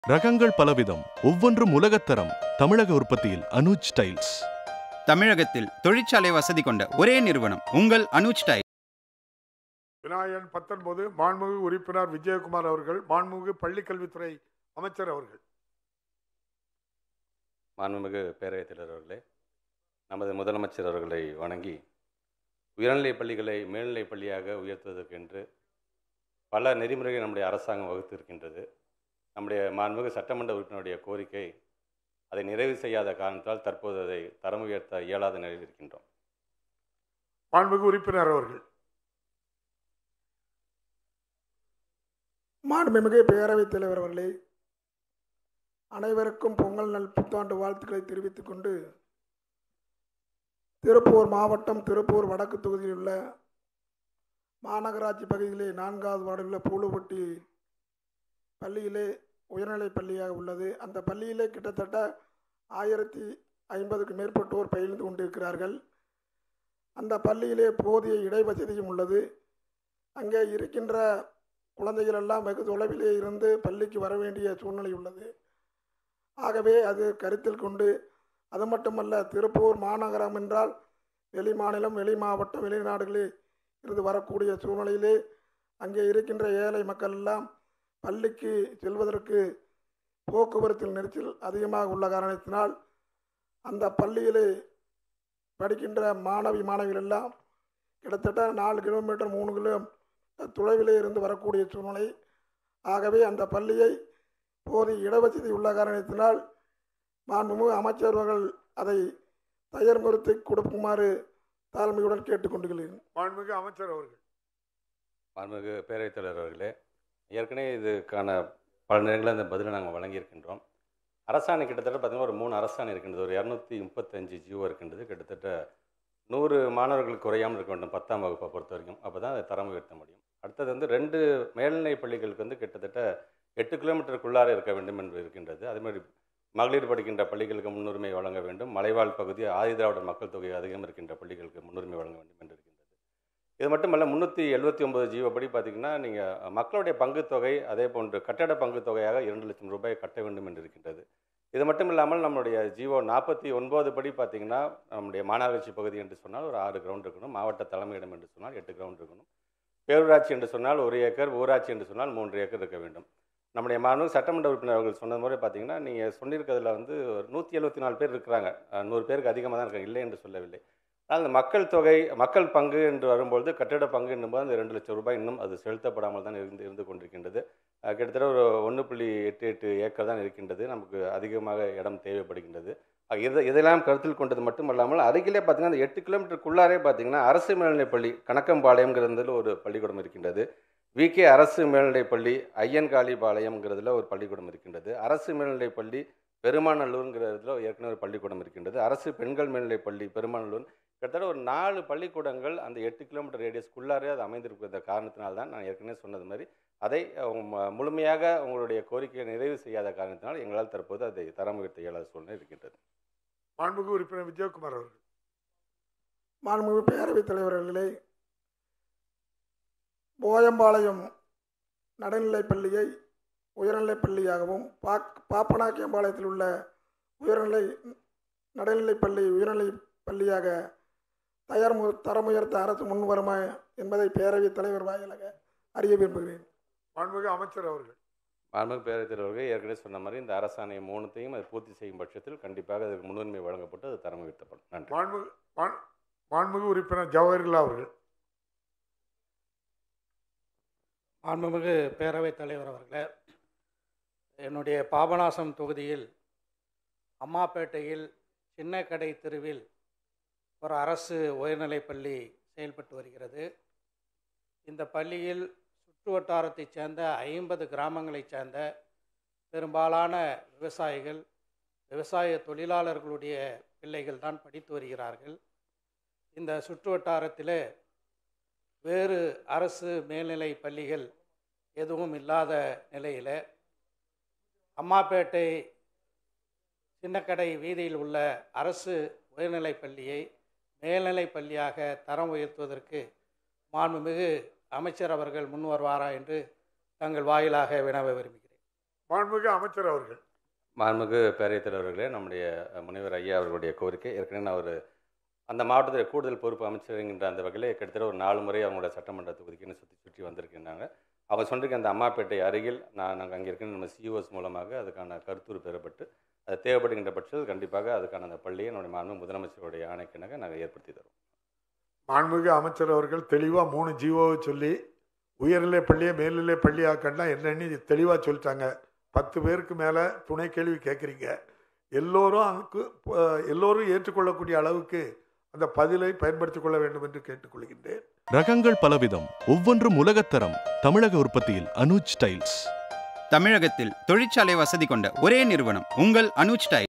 ரகங்கள் பலவிதம் ஒவ்வொன்றும் உலகத்தரம் தமிழக உற்பத்தியில் அனுஜ் ஸ்டைல்ஸ் தமிழகத்தில் தொழிற்சாலை வசதி கொண்ட ஒரே நிறுவனம் உங்கள் அனுஜ் டைல் விநாயகன் பத்தொன்பது மாண்புமிகு உறுப்பினர் விஜயகுமார் அவர்கள் மாண்புமிகு பள்ளிக்கல்வித்துறை அமைச்சர் அவர்கள் மாண்புமிகு பேரவைத் தலைவர் அவர்களே நமது முதலமைச்சர் அவர்களை வணங்கி உயர்நிலைப் பள்ளிகளை மேல்நிலைப் பள்ளியாக உயர்த்துவதற்கென்று பல நெறிமுறைகளை நம்முடைய அரசாங்கம் வகுத்திருக்கின்றது நம்முடைய மாண்புமிகு சட்டமன்ற உறுப்பினருடைய கோரிக்கை அதை நிறைவு செய்யாத காரணத்தால் தற்போது அதை தரம் உயர்த்த இயலாத நிலையில் இருக்கின்றோம் மாண்புமிகு உறுப்பினர் அவர்கள் மாண்புமிகு பேரவைத் தலைவர் அவர்களே அனைவருக்கும் பொங்கல் நல் புத்தாண்டு வாழ்த்துக்களை தெரிவித்துக் கொண்டு திருப்பூர் மாவட்டம் திருப்பூர் வடக்கு தொகுதியில் உள்ள மாநகராட்சி பகுதியிலே நான்காவது வார்டில் உள்ள பூலுப்பட்டி பள்ளியிலே உயர்நிலைப் பள்ளியாக உள்ளது அந்த பள்ளியிலே கிட்டத்தட்ட ஆயிரத்தி ஐம்பதுக்கு மேற்பட்டோர் பயின்று கொண்டிருக்கிறார்கள் அந்த பள்ளியிலே போதிய இடைவசதியும் உள்ளது அங்கே இருக்கின்ற குழந்தைகள் எல்லாம் வெகு தொலைவிலே இருந்து பள்ளிக்கு வர வேண்டிய சூழ்நிலை உள்ளது ஆகவே அது கருத்தில் கொண்டு அது மட்டுமல்ல திருப்பூர் மாநகரம் என்றால் வெளி மாநிலம் வெளி மாவட்டம் வெளிநாடுகளில் இருந்து வரக்கூடிய சூழ்நிலையிலே அங்கே இருக்கின்ற ஏழை மக்கள் எல்லாம் பள்ளிக்கு செல்வதற்கு போக்குவரத்தில் நெரிசல் அதிகமாக உள்ள காரணத்தினால் அந்த பள்ளியிலே படிக்கின்ற மாணவி மாணவிகள் எல்லாம் கிட்டத்தட்ட நாலு கிலோமீட்டர் மூணு கிலோ தொலைவிலே இருந்து வரக்கூடிய சூழ்நிலை ஆகவே அந்த பள்ளியை போதிய இடவசதி உள்ள காரணத்தினால் மாண்புமிகு அமைச்சர்கள் அதை தயார் நிறுத்தி கொடுக்குமாறு தாழ்மையுடன் கேட்டுக்கொண்டுகிறேன் மாண்புமிகு அமைச்சர் அவர்கள் மாண்புமிகு பேரவைத் தலைவர் அவர்களே ஏற்கனவே இதுக்கான பல நேரங்களில் அந்த பதிலை நாங்கள் வழங்கியிருக்கின்றோம் அரசாணை கிட்டத்தட்ட பார்த்திங்கன்னா ஒரு மூணு அரசாணை இருக்கின்றது ஒரு இரநூத்தி முப்பத்தஞ்சு ஜியோ இருக்கின்றது கிட்டத்தட்ட நூறு மாணவர்கள் குறையாமல் இருக்க வேண்டும் பத்தாம் வகுப்பை பொறுத்த வரைக்கும் அப்போ தான் அதை தரம் உயர்த்த முடியும் அடுத்தது வந்து ரெண்டு மேல்நிலை பள்ளிகளுக்கு வந்து கிட்டத்தட்ட எட்டு கிலோமீட்டருக்குள்ளார இருக்க வேண்டும் என்று இருக்கின்றது அதே மாதிரி மகளிர் படிக்கின்ற பள்ளிகளுக்கு முன்னுரிமை வழங்க வேண்டும் மலைவாழ் பகுதி ஆதிதிராவிட மக்கள் தொகை அதிகம் இருக்கின்ற பள்ளிகளுக்கு முன்னுரிமை வழங்க வேண்டும் என்று இருக்கின்றது இது மட்டுமல்ல முந்நூற்றி எழுபத்தி ஒன்பது ஜீவோ படி பார்த்திங்கன்னா நீங்கள் மக்களுடைய பங்குத் தொகை அதே போன்று கட்டட பங்குத் தொகையாக இரண்டு லட்சம் ரூபாய் கட்ட வேண்டும் என்று இருக்கின்றது இது மட்டும் இல்லாமல் நம்மளுடைய ஜீவோ நாற்பத்தி ஒன்பது படி பார்த்திங்கன்னா நம்முடைய மாநகராட்சி பகுதி என்று சொன்னால் ஒரு ஆறு கிரவுண்ட் இருக்கணும் மாவட்ட தலைமையிடம் என்று சொன்னால் எட்டு கிரவுண்ட் இருக்கணும் பேரூராட்சி என்று சொன்னால் ஒரு ஏக்கர் ஊராட்சி என்று சொன்னால் மூன்று ஏக்கர் இருக்க வேண்டும் நம்முடைய மாணவ சட்டமன்ற உறுப்பினர் அவர்கள் சொன்னது மாதிரி பார்த்தீங்கன்னா நீங்கள் சொல்லியிருக்கிறதுல வந்து ஒரு நூற்றி எழுபத்தி நாலு பேர் இருக்கிறாங்க அஹ் நூறு பேருக்கு அதிகமாக தான் இருக்காங்க இல்லை என்று சொல்லவில்லை ஆனால் அந்த மக்கள் தொகை மக்கள் பங்கு என்று வரும்பொழுது கட்டிட பங்கு என்னும்போது அந்த ரெண்டு லட்சம் ரூபாய் இன்னும் அது செலுத்தப்படாமல் தான் இருந்து இருந்து கொண்டிருக்கின்றது அஹ் கிட்டத்தட்ட ஒரு ஒன்று புள்ளி எட்டு எட்டு ஏக்கர் தான் இருக்கின்றது நமக்கு அதிகமாக இடம் தேவைப்படுகின்றது அஹ் இது இதெல்லாம் கருத்தில் கொண்டது மட்டுமல்லாமல் அருகிலே பார்த்தீங்கன்னா அந்த எட்டு கிலோமீட்டருக்குள்ளாரே பார்த்தீங்கன்னா அரசு மேல்நிலைப் பள்ளி கணக்கம்பாளையம்ங்கிறதுல ஒரு பள்ளிக்கூடம் இருக்கின்றது விகே அரசு மேல்நிலைப் பள்ளி ஐயன்காளிபாளையம்ங்கிறதுல ஒரு பள்ளிக்கூடம் இருக்கின்றது அரசு மேல்நிலைப் பள்ளி பெருமாநல்லூருங்கிறதுல ஏற்கனவே ஒரு பள்ளிக்கூடம் இருக்கின்றது அரசு பெண்கள் மேல்நிலைப் பள்ளி பெருமாநல்லூர் கிட்டத்தட்ட ஒரு நாலு பள்ளிக்கூடங்கள் அந்த எட்டு கிலோமீட்டர் ரேடியஸ்க்குள்ளாரே அது அமைந்திருக்கிற காரணத்தினால்தான் தான் நான் ஏற்கனவே சொன்னது மாதிரி அதை அவங்க ம- முழுமையாக உங்களுடைய கோரிக்கையை நிறைவு செய்யாத காரணத்தினால் எங்களால் தற்போது அதை தரம் உயர்த்த இயலாத சூழ்நிலை இருக்கின்றது மாண்புமிகு உறுப்பினர் விஜயகுமார் அவர்கள் மாண்புமிகு பேரவைத் தலைவர்களே போயம்பாளையம் நடுநிலைப் பள்ளியை உயர்நிலைப் பள்ளியாகவும் பாக் பாப்பனாக்கியம்பாளையத்தில் உள்ள உயர்நிலை நடுநிலைப் பள்ளி உயர்நிலை பள்ளியாக தயார் மு தரம் உயர்த்த அரசு முன் வருமா என்பதை பேரவைத் தலைவர் வாயிலாக அறிய விரும்புகிறேன் மாண்புமிகு அமைச்சர் அவர்கள் மாண்புமிகு பேரவைத் தலைவர்கள் ஏற்கனவே சொன்ன மாதிரி இந்த அரசாணை மூணுத்தையும் அது பூர்த்தி செய்யும் பட்சத்தில் கண்டிப்பாக அதுக்கு முன்னுரிமை வழங்கப்பட்டு அது தரம் உயர்த்தப்படும் நன்றி மாண்புமிகு மாண்- மாண்புமிகு உறுப்பினர் ஜவஹர்லால் அவர்கள் மாண்புமிகு பேரவைத் தலைவர் அவர்களே என்னுடைய பாபநாசம் தொகுதியில் அம்மாப்பேட்டையில் சின்னக்கடை தெருவில் ஒரு அரசு உயர்நிலைப் பள்ளி செயல்பட்டு வருகிறது இந்த பள்ளியில் சுற்று வட்டாரத்தைச் சேர்ந்த ஐம்பது கிராமங்களைச் சேர்ந்த பெரும்பாலான விவசாயிகள் விவசாய தொழிலாளர்களுடைய பிள்ளைகள் தான் படித்து வருகிறார்கள் இந்த சுற்று வட்டாரத்தில் வேறு அரசு மேல்நிலை பள்ளிகள் எதுவும் இல்லாத நிலையில் அம்மாப்பேட்டை சின்னக்கடை வீதியில் உள்ள அரசு உயர்நிலைப் பள்ளியை மேல்நிலைப் பள்ளியாக தரம் உயர்த்துவதற்கு மாண்புமிகு அமைச்சர் அவர்கள் முன் வருவாரா என்று தங்கள் வாயிலாக வினவ விரும்புகிறேன் மாண்புமிகு அமைச்சர் அவர்கள் மாண்புமிகு பேரவைத் தலைவர்களே நம்முடைய அஹ், முனைவர் ஐயா அவர்களுடைய கோரிக்கை ஏற்கனவே நான் ஒரு அந்த மாவட்டத்தில் கூடுதல் பொறுப்பு அமைச்சருங்கிற அந்த வகையில் கிட்டத்தட்ட ஒரு நாலு முறை அவங்களோட சட்டமன்ற தொகுதிக்குன்னு சுற்றி சுற்றி வந்திருக்கின்றாங்க அவங்க சொல்லிருக்க அந்த அம்மாப்பேட்டை அருகில் நான் நாங்கள் அங்கே இருக்கிற நம்ம சிஓஸ் மூலமாக அதுக்கான கருத்துரு பெறப்பட்டு அது தேவைப்படுகின்ற பட்சத்தில் கண்டிப்பாக அதுக்கான அந்த பள்ளியை நம்முடைய மாண்பு முதலமைச்சருடைய ஆணைக்கிணங்க நாங்கள் ஏற்படுத்தி தரோம் மாண்புமிகு அமைச்சர் அவர்கள் தெளிவாக மூணு ஜீவோவை சொல்லி உயர்நிலை பள்ளியை மேல்நிலை பள்ளி ஆக்கன்னா என்னன்னு தெளிவாக சொல்லிட்டாங்க பத்து பேருக்கு மேலே துணை கேள்வி கேட்குறீங்க எல்லோரும் அதுக்கு அஹ், எல்லோரும் ஏற்றுக்கொள்ளக்கூடிய அளவுக்கு அந்த பதிலை பயன்படுத்திக் கொள்ள வேண்டும் என்று கேட்டுக்கொள்கின்றேன் ரகங்கள் பலவிதம் ஒவ்வொன்றும் உலகத்தரம் தமிழக உற்பத்தியில் அனுஜ் டைல்ஸ் தமிழகத்தில் தொழிற்சாலை வசதி கொண்ட ஒரே நிறுவனம் உங்கள் அனுஜ் டைல்